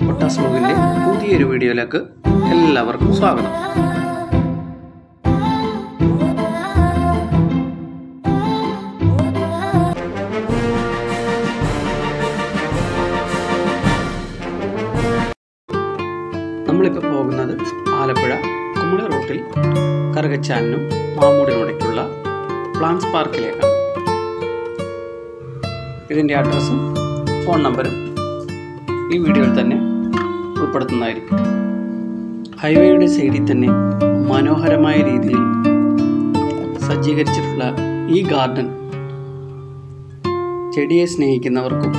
പൊട്ടാസ് ബ്ലോഗിൻ്റെ പുതിയൊരു വീഡിയോയിലേക്ക് എല്ലാവർക്കും സ്വാഗതം നമ്മളിപ്പോൾ പോകുന്നത് ആലപ്പുഴ കുമളി റൂട്ടിൽ കറുകച്ചാലിനും മാമൂടിനുമിടയ്ക്കുള്ള പ്ലാൻസ് പാർക്കിലേക്കാണ് ഇതിൻ്റെ അഡ്രസ്സും ഫോൺ നമ്പറും ഈ വീഡിയോയിൽ തന്നെ ഉൾപ്പെടുത്തുന്നതായിരിക്കും ഹൈവേയുടെ സൈഡിൽ തന്നെ മനോഹരമായ രീതിയിൽ സജ്ജീകരിച്ചിട്ടുള്ള ഈ ഗാർഡൻ ചെടിയെ സ്നേഹിക്കുന്നവർക്കും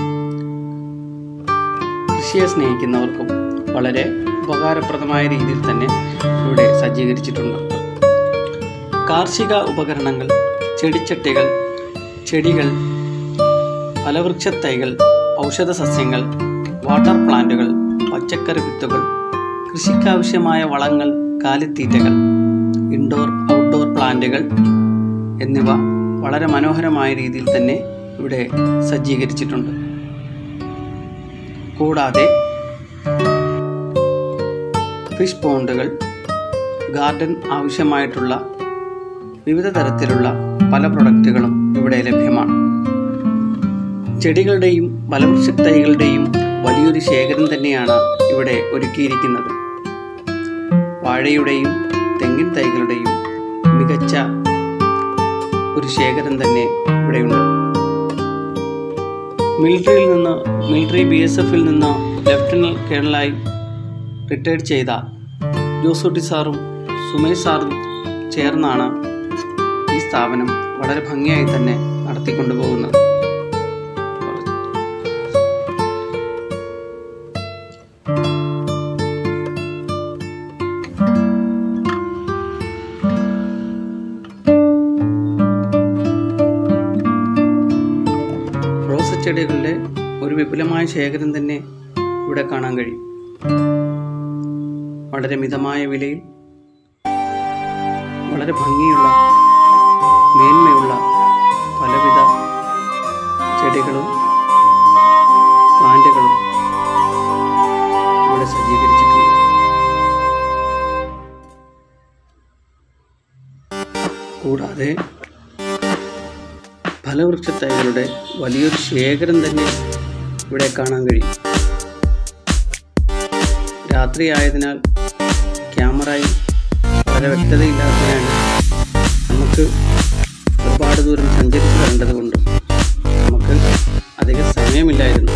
കൃഷിയെ സ്നേഹിക്കുന്നവർക്കും വളരെ ഉപകാരപ്രദമായ രീതിയിൽ തന്നെ ഇവിടെ സജ്ജീകരിച്ചിട്ടുണ്ട് കാർഷിക ഉപകരണങ്ങൾ ചെടിച്ചട്ടികൾ ചെടികൾ ഫലവൃക്ഷത്തൈകൾ ഔഷധ സസ്യങ്ങൾ വാട്ടർ പ്ലാന്റുകൾ പച്ചക്കറി വിത്തുകൾ കൃഷിക്കാവശ്യമായ വളങ്ങൾ കാലിത്തീറ്റകൾ ഇൻഡോർ ഔട്ട്ഡോർ പ്ലാന്റുകൾ എന്നിവ വളരെ മനോഹരമായ രീതിയിൽ തന്നെ ഇവിടെ സജ്ജീകരിച്ചിട്ടുണ്ട് കൂടാതെ ഫിഷ് പോണ്ടുകൾ ഗാർഡൻ ആവശ്യമായിട്ടുള്ള വിവിധ തരത്തിലുള്ള പല പ്രൊഡക്റ്റുകളും ഇവിടെ ലഭ്യമാണ് ചെടികളുടെയും ഫലവൃക്ഷത്തൈകളുടെയും വലിയൊരു ശേഖരം തന്നെയാണ് ഇവിടെ ഒരുക്കിയിരിക്കുന്നത് വാഴയുടെയും തെങ്ങിൻ തൈകളുടെയും മികച്ച ഒരു ശേഖരം തന്നെ ഇവിടെയുണ്ട് മിലിറ്ററിയിൽ നിന്ന് മിലിറ്ററി ബി എസ് എഫിൽ നിന്ന് ലഫ്റ്റനന്റ് കേണലായി റിട്ടയർഡ് ചെയ്ത ജോസൂട്ടി സാറും സുമേഷ് സാറും ചേർന്നാണ് ഈ സ്ഥാപനം വളരെ ഭംഗിയായി തന്നെ നടത്തിക്കൊണ്ടുപോകുന്നത് റോസ് ചെടികളുടെ ഒരു വിപുലമായ ശേഖരം തന്നെ ഇവിടെ കാണാൻ കഴിയും വളരെ മിതമായ വിലയിൽ വളരെ ഭംഗിയുള്ള മേന്മയുള്ള പലവിധ ചെടികളും പ്ലാന്റുകളും ഇവിടെ സജ്ജീകരിച്ചിട്ടുണ്ട് കൂടാതെ ഫലവൃക്ഷത്തൈകളുടെ വലിയൊരു ശേഖരം തന്നെ ഇവിടെ കാണാൻ കഴിയും രാത്രി ആയതിനാൽ ക്യാമറയിൽ വളരെ വ്യക്തതയില്ലാത്തതിനാൽ നമുക്ക് ഒരുപാട് ദൂരം സഞ്ചരിച്ച് വരേണ്ടതുകൊണ്ട് നമുക്ക് അധിക സമയമില്ലായിരുന്നു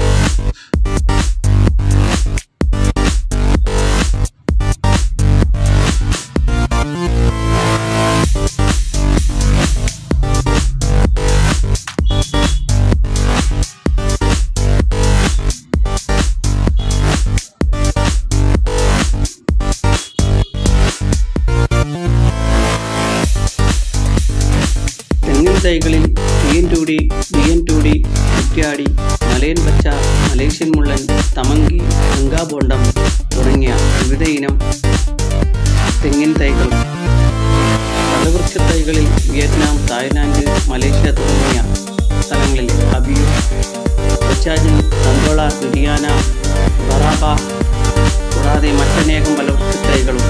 തെങ്ങിൻ തൈകളിൽ T N two D B N two D Kuttiyadi Malayan പച്ച മലേഷ്യൻ മുള്ളൻ തമങ്കി ഗംഗാബോണ്ടം തുടങ്ങിയ വിവിധ ഇനം തെങ്ങിൻ തൈകൾ ഫലവൃക്ഷ തൈകളിൽ വിയറ്റ്നാം തായ്ലാൻഡ് മലേഷ്യ തുടങ്ങിയ സ്ഥലങ്ങളിൽ അബിയു കൊച്ചാജൻ തന്തോള ലുഡിയാന ബറാബ കൂടാതെ മറ്റനേകം ഫലവൃക്ഷ തൈകളും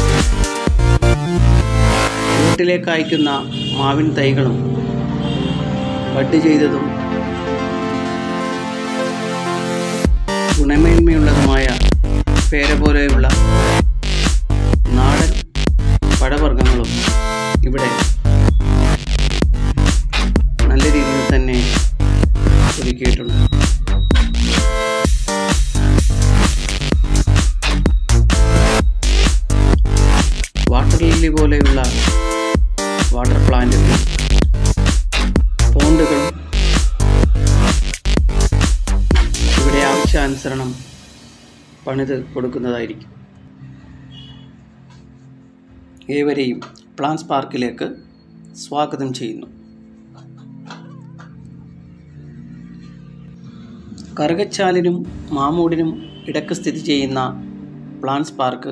വീട്ടിലേക്ക് അയക്കുന്ന മാവിൻ തൈകളും ബഡ് ചെയ്തതും ഗുണമേന്മയുള്ളതുമായ പേര പോലെയുള്ള നാടൻ പഴവർഗ്ഗങ്ങളും ഇവിടെ നല്ല രീതിയിൽ തന്നെ ഒരുക്കിയിട്ടുണ്ട് വാട്ടർ ലില്ലി പോലെയുള്ള വാട്ടർ പ്ലാന്റുകൾ പോണ്ടുകൾ ഇവിടെ ആവശ്യാനുസരണം പണിത് കൊടുക്കുന്നതായിരിക്കും ഏവരെയും പ്ലാൻസ് പാർക്കിലേക്ക് സ്വാഗതം ചെയ്യുന്നു കറുകച്ചാലിനും മാമൂടിനും ഇടക്ക് സ്ഥിതി ചെയ്യുന്ന പ്ലാൻസ് പാർക്ക്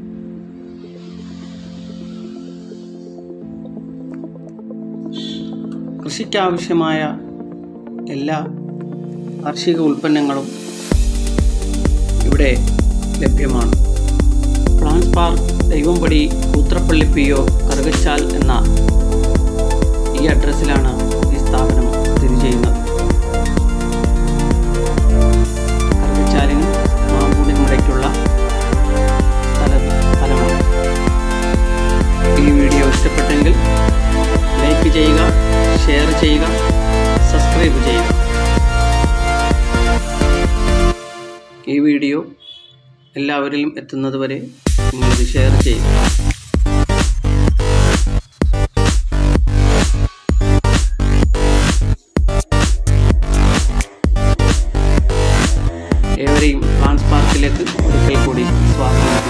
കൃഷിക്കാവശ്യമായ എല്ലാ കാർഷിക ഉൽപ്പന്നങ്ങളും ഇവിടെ ലഭ്യമാണ് plants park Daivampadi Koothrappally P O Karukachal എന്ന ഈ അഡ്രസ്സിലാണ് ഈ സ്ഥാപനം സ്ഥിതി ചെയ്യുന്നത് കറുകച്ചാലിനും മാമ്പൂടിനും ഇടയ്ക്കുള്ള സ്ഥല സ്ഥലമാണ് ഈ വീഡിയോ ഇഷ്ടപ്പെട്ടെങ്കിൽ ലൈക്ക് ചെയ്യുക ഷെയർ ചെയ്യുക സബ്സ്ക്രൈബ് ചെയ്യുക ഈ വീഡിയോ എല്ലാവരിലും എത്തുന്നതുവരെ നിങ്ങളിത് ഷെയർ ചെയ്യുക ഏവരെയും ട്രാൻസ് പാർക്കിലേക്ക് ഒരിക്കൽ കൂടി സ്വാഗതം